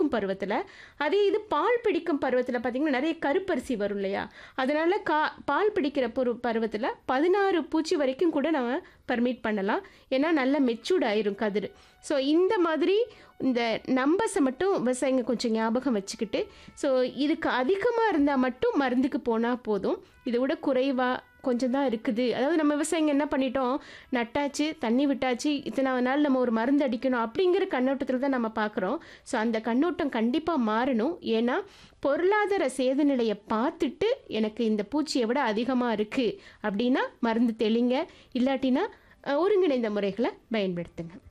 பிடிக்கும் பருவத்தில் அதே இது பால் பிடிக்கும் பருவத்தில் பார்த்தீங்கன்னா நிறைய கருப்பரிசி வரும் இல்லையா அதனால கா பால் பிடிக்கிற பொரு பருவத்தில் பதினாறு பூச்சி வரைக்கும் கூட நம்ம பர்மிட் பண்ணலாம் ஏன்னா நல்ல மெச்சூர்ட் ஆயிரும் கதிர் ஸோ இந்த மாதிரி இந்த நம்பர்ஸை மட்டும் விவசாயிங்க கொஞ்சம் ஞாபகம் வச்சுக்கிட்டு ஸோ இதுக்கு அதிகமாக இருந்தால் மட்டும் மருந்துக்கு போனால் போதும் இதை விட குறைவாக கொஞ்சம் தான் இருக்குது அதாவது நம்ம விவசாயிங்க என்ன பண்ணிட்டோம் நட்டாச்சு தண்ணி விட்டாச்சு இத்தனை நாள் நம்ம ஒரு மருந்து அடிக்கணும் அப்படிங்கிற கண்ணோட்டத்தில் தான் நம்ம பார்க்குறோம் ஸோ அந்த கண்ணோட்டம் கண்டிப்பாக மாறணும் ஏன்னா பொருளாதார சேத நிலையை பார்த்துட்டு எனக்கு இந்த பூச்சியை விட அதிகமாக இருக்குது அப்படின்னா மருந்து தெளிங்க இல்லாட்டினா அஹ், ஒருங்கிணைந்த முறைகளை பயன்படுத்துங்க